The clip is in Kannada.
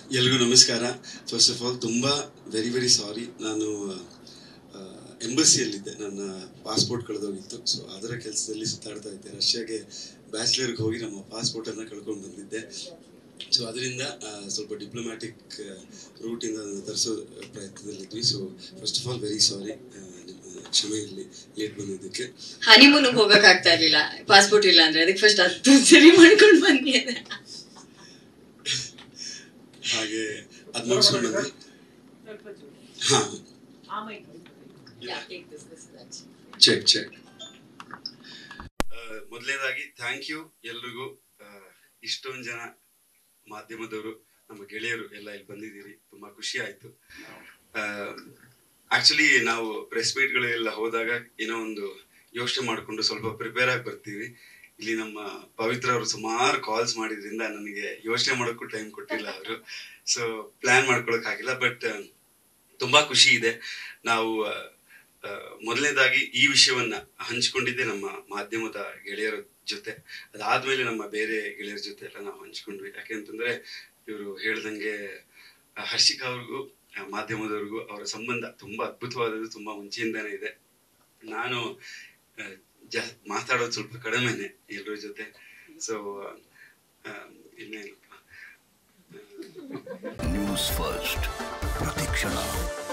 ಎಲ್ರಿಗೂ ನಮಸ್ಕಾರ ಫಸ್ಟ್ ಆಫ್ ಆಲ್ ತುಂಬ ವೆರಿ ವೆರಿ ಸಾರಿ ನಾನು ಎಂಬಸಿಯಲ್ಲಿದ್ದೆ ನನ್ನ ಪಾಸ್ಪೋರ್ಟ್ ಕಳೆದೋಗಿತ್ತು ಸೊ ಅದರ ಕೆಲಸದಲ್ಲಿ ಸುತ್ತಾಡ್ತಾ ಇದ್ದೆ ರಷ್ಯಾಗೆ ಬ್ಯಾಚುಲರ್ಗೆ ಹೋಗಿ ನಮ್ಮ ಪಾಸ್ಪೋರ್ಟನ್ನು ಕಳ್ಕೊಂಡು ಬಂದಿದ್ದೆ ಸೊ ಅದರಿಂದ ಸ್ವಲ್ಪ ಡಿಪ್ಲೊಮ್ಯಾಟಿಕ್ ರೂಟಿಂದ ಅದನ್ನು ತರಿಸೋ ಪ್ರಯತ್ನದಲ್ಲಿದ್ವಿ so first of all very sorry ನಿಮ್ಮ ಕ್ಷಮೆ ಇರಲಿ ಲೇಟ್ ಬಂದಿದ್ದಕ್ಕೆ ಹನಿಮೂನ್ ಹೋಗಕ್ ಆಗ್ತಾ ಇರ್ಲಿಲ್ಲ ಪಾಸ್ಪೋರ್ಟ್ ಇಲ್ಲ ಅಂದ್ರೆ ಅದಕ್ಕೆ ಫಸ್ಟ್ ಹತ್ತು ಸರಿ ಮಾಡ್ಕೊಂಡು ಬಂದಿದ್ದೆ ಹಾಗೆ ಅದು ಮುಗಿಸ್ಕೊಂಡು ಬಂದು ಹಾಂ ಚೆಕ್ ಚೆಕ್ ಮೊದಲನೇದಾಗಿ ಥ್ಯಾಂಕ್ ಯು ಎಲ್ರಿಗೂ ಆ, ಇಷ್ಟೊಂದು ಜನ ಮಾಧ್ಯಮದವರು ನಮ್ಮ ಗೆಳೆಯರು ಎಲ್ಲ ಇಲ್ಲಿ ಬಂದಿದ್ದೀರಿ ತುಂಬಾ ಖುಷಿ ಆಯ್ತು ಆಕ್ಚುಲಿ ನಾವು ಪ್ರೆಸ್ ಮೀಟ್ಗಳೆಲ್ಲ ಹೋದಾಗ ಏನೋ ಒಂದು ಯೋಚನೆ ಮಾಡಿಕೊಂಡು ಸ್ವಲ್ಪ ಪ್ರಿಪೇರ್ ಆಗಿ ಬರ್ತೀವಿ ಇಲ್ಲಿ ನಮ್ಮ ಪವಿತ್ರ ಅವರು ಸುಮಾರು ಕಾಲ್ಸ್ ಮಾಡಿದ್ರಿಂದ ನನಗೆ ಯೋಚನೆ ಮಾಡೋಕ್ಕೂ ಟೈಮ್ ಕೊಟ್ಟಿಲ್ಲ ಅವರು ಸೊ ಪ್ಲಾನ್ ಮಾಡ್ಕೊಳಕ್ ಆಗಿಲ್ಲ ಬಟ್ ತುಂಬಾ ಖುಷಿ ಇದೆ ನಾವು ಆ, ಮೊದಲನೇದಾಗಿ ಈ ವಿಷಯವನ್ನ ಹಂಚ್ಕೊಂಡಿದ್ದೆ ನಮ್ಮ ಮಾಧ್ಯಮದ ಗೆಳೆಯರ ಜೊತೆ ಅದಾದ್ಮೇಲೆ ನಮ್ಮ ಬೇರೆ ಗೆಳೆಯರ ಜೊತೆ ಎಲ್ಲ ನಾವು ಹಂಚ್ಕೊಂಡ್ವಿ ಯಾಕೆಂತಂದ್ರೆ ಇವರು ಹೇಳ್ದಂಗೆ ಆ, ಹರ್ಷಿಕಾ ಅವ್ರಿಗೂ ಆ, ಮಾಧ್ಯಮದವ್ರಿಗೂ ಅವರ ಸಂಬಂಧ ತುಂಬಾ ಅದ್ಭುತವಾದದ್ದು ತುಂಬಾ ಮುಂಚೆಯಿಂದಾನೇ ಇದೆ ನಾನು ಆ, ಜಾ ಮಾತಾಡೋದು ಸ್ವಲ್ಪ ಕಡಿಮೆನೆ ಎಲ್ಲರ ಜೊತೆ ಸೊ ಇನ್ನೇನಪ್ಪ ನ್ಯೂಸ್ ಫಸ್ಟ್ ಪ್ರತಿಕ್ಷಣ